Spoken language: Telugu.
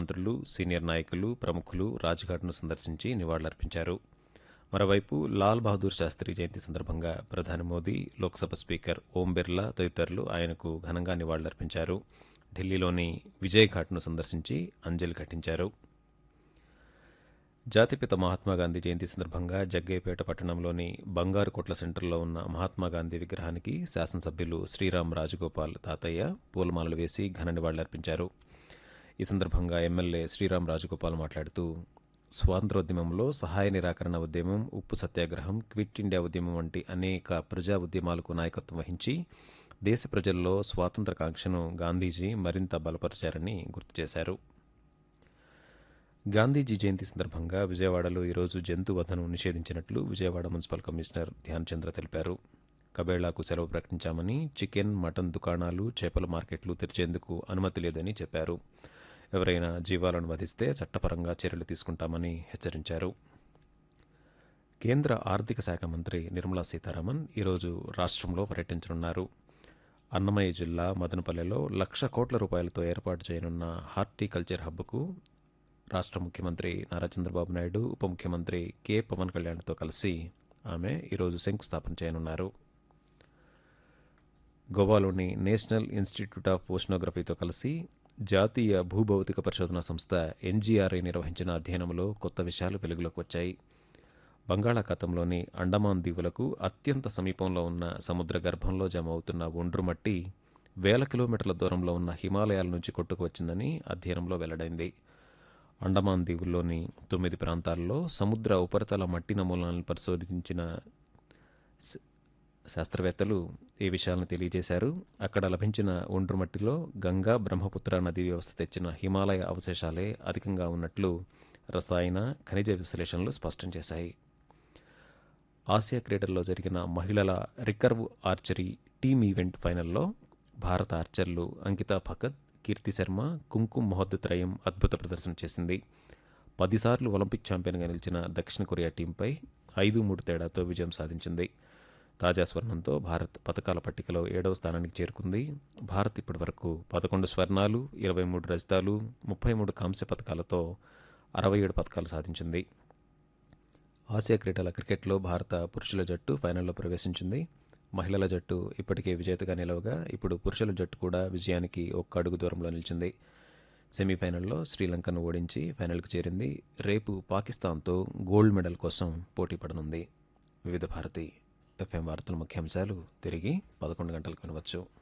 మంత్రులు సీనియర్ నాయకులు ప్రముఖులు రాజ్ఘాట్ను సందర్శించి నివాళులర్పించారు మరోవైపు లాల్ బహదూర్ శాస్త్రి జయంతి సందర్భంగా ప్రధాని మోదీ లోక్సభ స్పీకర్ ఓం బిర్లా తదితరులు ఆయనకు ఘనంగా నివాళులర్పించారు ఢిల్లీలోని విజయ్ ఘాట్ను సందర్శించి అంజలి ఘటించారు జాతిపిత మహాత్మాగాంధీ జయంతి సందర్భంగా జగ్గయ్యపేట పట్టణంలోని బంగారు కొట్ల సెంటర్లో ఉన్న మహాత్మాగాంధీ విగ్రహానికి శాసనసభ్యులు శ్రీరామ్ రాజగోపాల్ తాతయ్య పూలమాలలు వేసి ఘన నివాళులర్పించారు ఈ సందర్భంగా ఎమ్మెల్యే శ్రీరామ్ రాజగోపాల్ మాట్లాడుతూ స్వాతంత్రోద్యమంలో సహాయ నిరాకరణ ఉద్యమం ఉప్పు సత్యాగ్రహం క్విట్ ఇండియా ఉద్యమం వంటి అనేక ప్రజా ఉద్యమాలకు నాయకత్వం వహించి దేశ ప్రజల్లో స్వాతంత్ర కాంక్షను గాంధీజీ మరింత బలపరిచారని గుర్తు చేశారు గాంధీజీ జయంతి సందర్భంగా విజయవాడలో ఈరోజు జంతు వధను నిషేధించినట్లు విజయవాడ మున్సిపల్ కమిషనర్ ధ్యాన్ చంద్ర తెలిపారు కబేళాకు సెలవు ప్రకటించామని చికెన్ మటన్ దుకాణాలు చేపల మార్కెట్లు తెరిచేందుకు అనుమతి లేదని చెప్పారు ఎవరైనా జీవాలను వధిస్తే చట్టపరంగా చర్యలు తీసుకుంటామని హెచ్చరించారు కేంద్ర ఆర్థిక శాఖ మంత్రి నిర్మలా సీతారామన్ ఈరోజు రాష్ట్రంలో పర్యటించనున్నారు అన్నమయ్య జిల్లా మదనపల్లెలో లక్ష కోట్ల రూపాయలతో ఏర్పాటు చేయనున్న హార్టికల్చర్ హబ్కు రాష్ట్ర ముఖ్యమంత్రి నారా చంద్రబాబు నాయుడు ఉప ముఖ్యమంత్రి కె పవన్ కళ్యాణ్తో కలిసి ఆమె ఈరోజు శంకుస్థాపన చేయనున్నారు గోవాలోని నేషనల్ ఇన్స్టిట్యూట్ ఆఫ్ ఓషనోగ్రఫీతో కలిసి జాతీయ భూభౌతిక పరిశోధన సంస్థ ఎన్జీఆర్ఐ నిర్వహించిన అధ్యయనంలో కొత్త విషయాలు వెలుగులోకి వచ్చాయి బంగాళాఖాతంలోని అండమాన్ దీవులకు అత్యంత సమీపంలో ఉన్న సముద్ర గర్భంలో జమ అవుతున్న ఒండ్రు మట్టి వేల కిలోమీటర్ల దూరంలో ఉన్న హిమాలయాల నుంచి కొట్టుకు వచ్చిందని అధ్యయనంలో వెల్లడైంది అండమాన్ దీవుల్లోని తొమ్మిది ప్రాంతాల్లో సముద్ర ఉపరితల మట్టి నమూనాలను పరిశోధించిన శ- శాస్త్రవేత్తలు ఈ విషయాలను తెలియజేశారు అక్కడ లభించిన ఒండ్రు మట్టిలో గంగా బ్రహ్మపుత్ర నదీ వ్యవస్థ తెచ్చిన హిమాలయ అవశేషాలే అధికంగా ఉన్నట్లు రసాయన ఖనిజ విశ్లేషణలు స్పష్టం చేశాయి ఆసియా క్రీడల్లో జరిగిన మహిళల రికర్వ్ ఆర్చరీ టీమ్ ఈవెంట్ ఫైనల్లో భారత ఆర్చర్లు అంకితా భగత్ కీర్తి శర్మ కుంకుమ్ మొహద్ త్రయం అద్భుత ప్రదర్శన చేసింది పదిసార్లు ఒలింపిక్ ఛాంపియన్గా నిలిచిన దక్షిణ కొరియా టీంపై ఐదు మూడు తేడాతో విజయం సాధించింది తాజా స్వర్ణంతో భారత్ పథకాల పట్టికలో ఏడవ స్థానానికి చేరుకుంది భారత్ ఇప్పటివరకు పదకొండు స్వర్ణాలు ఇరవై మూడు రజతాలు ముప్పై మూడు కాంస్య పథకాలతో అరవై ఏడు పథకాలు సాధించింది ఆసియా క్రీడల క్రికెట్లో భారత పురుషుల జట్టు ఫైనల్లో ప్రవేశించింది మహిళల జట్టు ఇప్పటికే విజేతగా నిలవగా ఇప్పుడు పురుషుల జట్టు కూడా విజయానికి ఒక్క అడుగు దూరంలో నిలిచింది సెమీఫైనల్లో శ్రీలంకను ఓడించి ఫైనల్కు చేరింది రేపు పాకిస్తాన్తో గోల్డ్ మెడల్ కోసం పోటీ పడనుంది వివిధ భారతి ఎఫ్ఎం వార్తల ముఖ్యాంశాలు తిరిగి పదకొండు గంటలకు వినవచ్చు